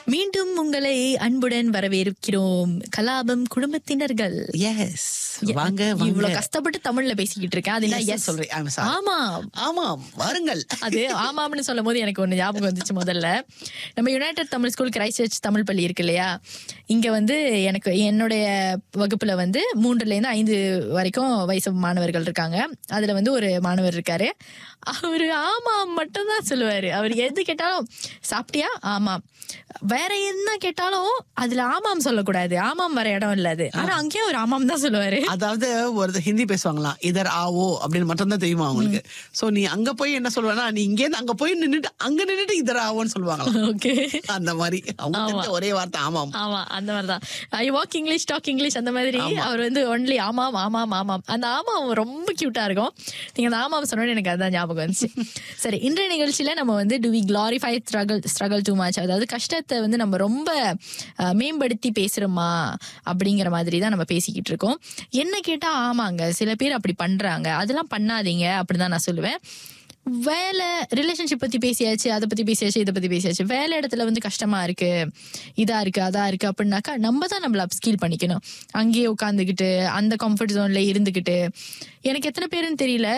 மீண்டும் உங்களை அன்புடன் வரவேற்கிறோம் கலாபம் குடும்பத்தினர்கள் எஸ் வாங்க இவ்வளவு வாங்க கஷ்டப்பட்டு தமிழ்ல பேசிக்கிட்டு இருக்கேன் அது என்ன Yes, yes சொல்றேன். I'm sorry. ஆமா ஆமாம் வாருங்கள் அது ஆமாம்னு சொல்லும் போது எனக்கு ஒண்ணு ஞாபகம் வந்துச்சு முதல்ல நம்ம united Tamil school Christ church Tamil பள்ளி இருக்கு இல்லையா இங்க வந்து எனக்கு என்னுடைய வகுப்புல வந்து மூன்றுல இருந்து ஐந்து வரைக்கும் வயசு மாணவர்கள் இருக்காங்க அதுல வந்து ஒரு மாணவர் இருக்காரு அவரு ஆமாம் மட்டும் தான் சொல்லுவாரு அவர் எது கேட்டாலும் சாப்பிட்டியா ஆமாம் வேற என்ன கேட்டாலும் அதுல ஆமாம் சொல்லக்கூடாது ஆமாம் வர இடம் இல்ல அது ஆனா அங்கேயும் ஒரு ஆமாம் தான் சொல்லுவாரு அதாவது ஒரு ஹிந்தி பேசுவாங்களாம் இதர் ஆவோ அப்படின்னு மட்டும் தான் தெரியுமா அவங்களுக்கு சோ நீ அங்க போய் என்ன சொல்லுவேன்னா நீ இங்கே இருந்து அங்க போய் நின்னுட்டு அங்க நின்னுட்டு இதர் ஆவோன்னு சொல்லுவாங்களாம் ஓகே அந்த மாதிரி அவங்க தெரிஞ்ச ஒரே வார்த்தை ஆமாம் ஆமா அந்த மாதிரிதான் I walk English talk English அந்த மாதிரி அவர் வந்து ஒன்லி ஆமாம் ஆமாம் ஆமாம் அந்த ஆமாம் ரொம்ப கியூட்டா இருக்கும் நீங்க அந்த ஆமாம் சொன்னோட எனக்கு அதான் ஞாபகம் வந்துச்சு சரி இன்றைய நிகழ்ச்சியில நம்ம வந்து do we clarify struggle struggle too much அதாவது கஷ்டத்தை வந்து நம்ம ரொம்ப அஹ், மேம்படுத்தி பேசுறோமா அப்படிங்கிற மாதிரி தான் நம்ம பேசிக்கிட்டு இருக்கோம் என்ன கேட்டா ஆமாங்க சில பேர் அப்படி பண்றாங்க அதெல்லாம் பண்ணாதீங்க அப்படிதான் நான் சொல்லுவேன் வேலை ரிலேஷன்ஷிப் பத்தி பேசியாச்சு அதை பத்தி பேசியாச்சு இதை பத்தி பேசியாச்சு வேலை இடத்துல வந்து கஷ்டமா இருக்கு இதா இருக்கு அதா இருக்கு அப்படின்னாக்கா நம்ம தான் நம்மள அப்ஸ்கில் பண்ணிக்கணும் அங்கேயே உட்காந்துக்கிட்டு அந்த கம்ஃபர்ட் ஜோன்ல இருந்துக்கிட்டு எனக்கு எத்தனை பேருன்னு தெரியல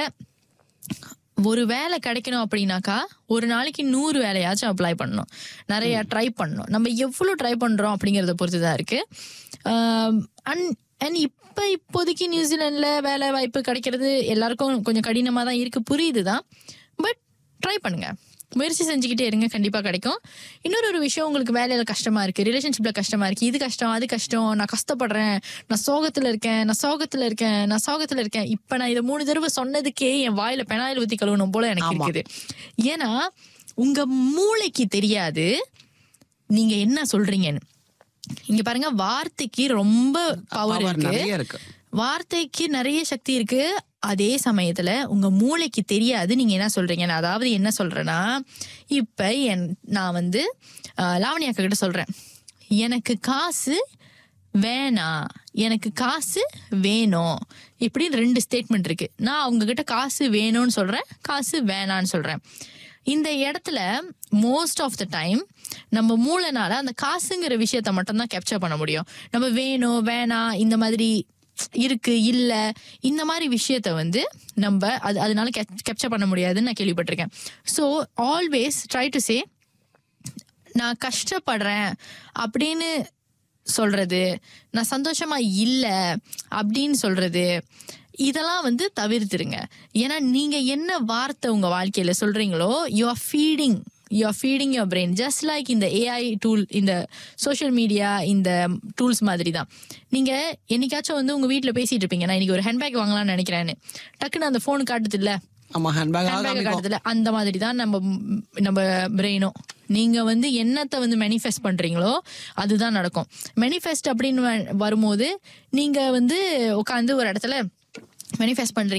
ஒரு வேலை கிடைக்கணும் அப்படின்னாக்கா ஒரு நாளைக்கு நூறு வேலையாச்சும் அப்ளை பண்ணணும் நிறைய ட்ரை பண்ணணும் நம்ம எவ்வளோ ட்ரை பண்றோம் அப்படிங்கறத பொறுத்து தான் இருக்கு அண்ட் அண்ட் இப்போ இப்போதைக்கு நியூசிலாந்துல வேலை வாய்ப்பு கிடைக்கிறது எல்லாருக்கும் கொஞ்சம் கடினமாக தான் இருக்கு புரியுது தான் பட் ட்ரை பண்ணுங்க முயற்சி செஞ்சுக்கிட்டே இருங்க கண்டிப்பா கிடைக்கும் இன்னொரு ஒரு விஷயம் உங்களுக்கு வேலையில கஷ்டமா இருக்கு ரிலேஷன்ஷிப்ல கஷ்டமா இருக்கு இது கஷ்டம் அது கஷ்டம் நான் கஷ்டப்படுறேன் நான் சோகத்துல இருக்கேன் நான் சோகத்துல இருக்கேன் நான் சோகத்துல இருக்கேன் இப்ப நான் இதை மூணு தடவை சொன்னதுக்கே என் வாயில பெனாயில் ஊத்தி கழுவணும் போல எனக்கு ஆமா. இருக்குது ஏன்னா உங்க மூளைக்கு தெரியாது நீங்க என்ன சொல்றீங்கன்னு இங்க பாருங்க வார்த்தைக்கு ரொம்ப பவர் Power இருக்கு நிறைய இருக்கு வார்த்தைக்கு நிறைய சக்தி இருக்கு அதே சமயத்துல உங்க மூளைக்கு தெரியாது நீங்க என்ன சொல்றீங்க நான் அதாவது என்ன சொல்றேன்னா இப்ப என் நான் வந்து ஆஹ், லாவண்யா அக்கா கிட்ட சொல்றேன் எனக்கு காசு வேணாம் எனக்கு காசு வேணும் இப்படின்னு ரெண்டு ஸ்டேட்மெண்ட் இருக்கு நான் அவங்க கிட்ட காசு வேணும்னு சொல்றேன் காசு வேணான்னு சொல்றேன் இந்த இடத்துல மோஸ்ட் ஆஃப் த டைம் நம்ம மூளைனால அந்த காசுங்கிற விஷயத்த மட்டும் தான் கேப்சர் பண்ண முடியும் நம்ம வேணும் வேணாம் இந்த மாதிரி இருக்கு இல்ல இந்த மாதிரி விஷயத்த வந்து நம்ம அது அதனால கேப்சர் பண்ண முடியாதுன்னு நான் கேள்விப்பட்டிருக்கேன் so always try to say நான் கஷ்டப்படுறேன் அப்படின்னு சொல்றது நான் சந்தோஷமா இல்ல அப்படின்னு சொல்றது இதெல்லாம் வந்து தவிர்த்துருங்க ஏன்னா நீங்க என்ன வார்த்தை உங்க வாழ்க்கையில சொல்றீங்களோ you are feeding you are feeding your brain just like இந்த ஏஐ டூல் இந்த சோஷியல் மீடியா இந்த டூல்ஸ் மாதிரி தான் நீங்க என்னைக்காச்சும் வந்து உங்க வீட்ல பேசிட்டு இருப்பீங்க நான் இன்னைக்கு ஒரு ஹேண்ட்பேக் வாங்கலாம்னு நினைக்கிறேன்னு டக்குன்னு அந்த ஃபோன் காட்டுது இல்ல ஆமா ஹேண்ட்பேக் ஹேண்ட்பேக் காட்டுதுல அந்த மாதிரி தான் நம்ம ம், நம்ம பிரெயினும் நீங்க வந்து என்னத்தை வந்து மேனிஃபெஸ்ட் பண்றீங்களோ அதுதான் நடக்கும் மேனிஃபெஸ்ட் அப்படின்னு வ- வரும்போது நீங்க வந்து உட்காந்து ஒரு இடத்துல மேனிஃபெஸ்ட் பண்றீங்க